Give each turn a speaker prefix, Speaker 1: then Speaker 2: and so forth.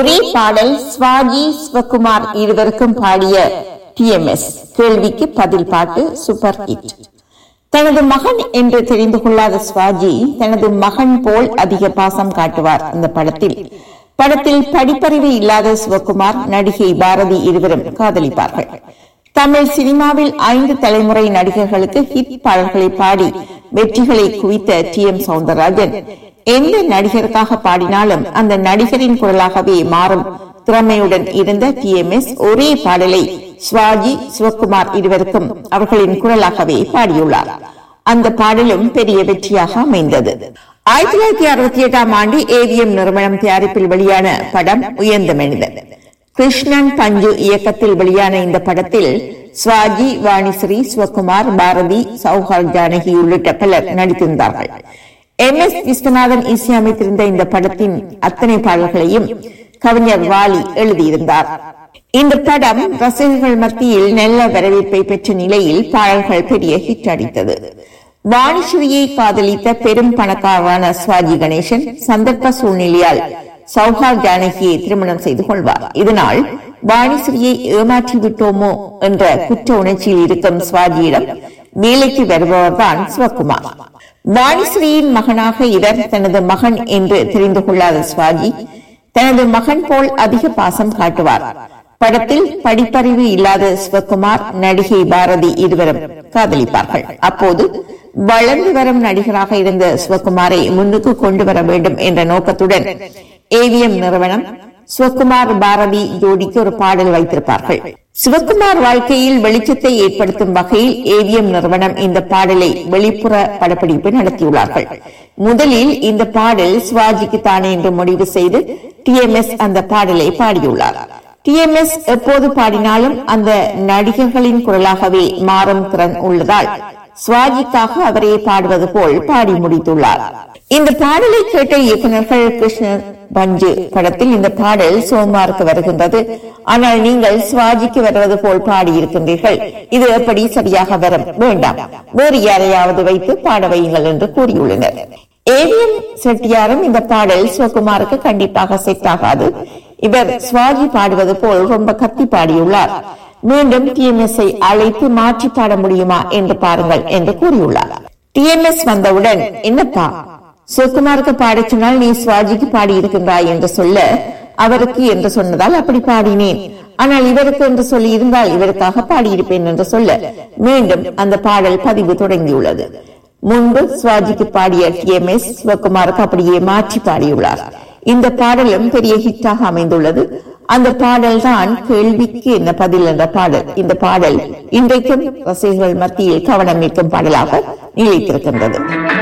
Speaker 1: ஒரே பாடல் ஸ்வாஜி சிவகுமார் இருவருக்கும் பாடிய டிஎம்எஸ் கேள்விக்கு பதில் பாட்டு சூப்பர் ஹிட் தனது மகன் என்று தெரிந்து கொள்ளாத ஸ்வாஜி தனது மகன் போல் அதிக பாசம் காட்டுவார் அந்த படத்தில் படத்தில் படிப்பறிவு இல்லாத சிவகுமார் நடிகை பாரதி இருவரும் காதலிப்பார்கள் தமிழ் சினிமாவில் ஐந்து தலைமுறை நடிகர்களுக்கு ஹிட் பாடல்களை பாடி வெற்றிகளை குவித்த டி எம் சவுந்தரராஜன் எந்த நடிகருக்காக பாடினாலும் அந்த நடிகரின் குரலாகவே மாறும் திறமையுடன் இருந்த டி எம் எஸ் ஒரே பாடலை ஸ்வாஜி சிவகுமார் இருவருக்கும் அவர்களின் குரலாகவே பாடியுள்ளார் அந்த பாடலும் பெரிய வெற்றியாக அமைந்தது ஆயிரத்தி தொள்ளாயிரத்தி அறுபத்தி எட்டாம் ஆண்டு ஏவிஎம் நிறுவனம் தயாரிப்பில் வெளியான படம் உயர்ந்த மனிதன் கிருஷ்ணன் பஞ்சு இயக்கத்தில் வெளியான இந்த படத்தில் ஸ்வாஜி வாணிஸ்ரீ சிவகுமார் பாரதி சௌஹார் ஜானகி உள்ளிட்ட பலர் நடித்திருந்தார்கள் எம் எஸ் விஸ்வநாதன் இசையமைத்திருந்த இந்த படத்தின் அத்தனை பாடல்களையும் கவிஞர் வாலி எழுதியிருந்தார் இந்த படம் ரசிகர்கள் மத்தியில் நல்ல வரவேற்பை பெற்ற நிலையில் பாடல்கள் பெரிய ஹிட் அடித்தது வாணிஸ்ரீயை காதலித்த பெரும் பணக்காரரான ஸ்வாஜி கணேசன் சந்தர்ப்ப சூழ்நிலையால் சௌஹார் ஜானகியை திருமணம் செய்து கொள்வார் இதனால் வாணிஸ்ரீயை ஏமாற்றி விட்டோமோ என்ற குற்ற உணர்ச்சியில் இருக்கும் ஸ்வாஜியிடம் வேலைக்கு வருபவர்தான் சிவகுமார் வாணிஸ்ரீயின் மகனாக இவர் தனது மகன் என்று தெரிந்து கொள்ளாத ஸ்வாஜி தனது மகன் போல் அதிக பாசம் காட்டுவார் படத்தில் படிப்பறிவு இல்லாத சிவகுமார் நடிகை பாரதி இருவரும் காதலிப்பார்கள் அப்போது வளர்ந்து வரும் நடிகராக இருந்த சிவகுமாரை முன்னுக்கு கொண்டு வர வேண்டும் என்ற நோக்கத்துடன் ஏவிஎம் நிறுவனம் சிவகுமார் பாரதி ஜோடிக்கு ஒரு பாடல் வைத்திருப்பார்கள் சிவகுமார் வாழ்க்கையில் வெளிச்சத்தை ஏற்படுத்தும் வகையில் ஏவிஎம் நிறுவனம் இந்த பாடலை வெளிப்புற படப்பிடிப்பு நடத்தியுள்ளார்கள் முதலில் இந்த பாடல் சிவாஜிக்கு தானே என்று முடிவு செய்து டிஎம்எஸ் அந்த பாடலை பாடியுள்ளார் டிஎம்எஸ் எப்போது பாடினாலும் அந்த நடிகர்களின் குரலாகவே மாறும் திறன் உள்ளதால் சுவாஜிக்காக அவரே பாடுவது போல் பாடி முடித்துள்ளார் இந்த பாடலை கேட்ட இயக்குநர்கள் கிருஷ்ண பஞ்சு படத்தில் இந்த பாடல் சோமாருக்கு வருகின்றது ஆனால் நீங்கள் சிவாஜிக்கு வருவது போல் பாடியிருக்கின்றீர்கள் இது எப்படி சரியாக வர வேண்டாம் வேறு யாரையாவது வைத்து பாட வையுங்கள் என்று கூறியுள்ளனர் ஏவிஎம் செட்டியாரும் இந்த பாடல் சிவகுமாருக்கு கண்டிப்பாக செட் ஆகாது இவர் சுவாஜி பாடுவது போல் ரொம்ப கத்தி பாடியுள்ளார் மீண்டும் டிஎம்எஸ் ஐ அழைத்து மாற்றி பாட முடியுமா என்று பாருங்கள் என்று கூறியுள்ளார் டிஎம்எஸ் வந்தவுடன் என்னப்பா சிவகுமாருக்கு பாடச் சொன்னால் நீ சுவாஜிக்கு பாடி இருக்கின்றாய் என்று சொல்ல அவருக்கு என்று சொன்னதால் அப்படி பாடினேன் ஆனால் இவருக்கு என்று சொல்லி இருந்தால் இவருக்காக பாடியிருப்பேன் என்று சொல்ல மீண்டும் அந்த பாடல் பதிவு தொடங்கியுள்ளது முன்பு சுவாஜிக்கு பாடிய டிஎம்எஸ் சிவகுமாருக்கு அப்படியே மாற்றி பாடியுள்ளார் இந்த பாடலும் பெரிய ஹிட்டாக அமைந்துள்ளது அந்த பாடல் தான் கேள்விக்கு என்ன பதில் என்ற பாடல் இந்த பாடல் இன்றைக்கும் ரசிகர்கள் மத்தியில் கவனம் ஈர்க்கும் பாடலாக நிலைத்திருக்கின்றது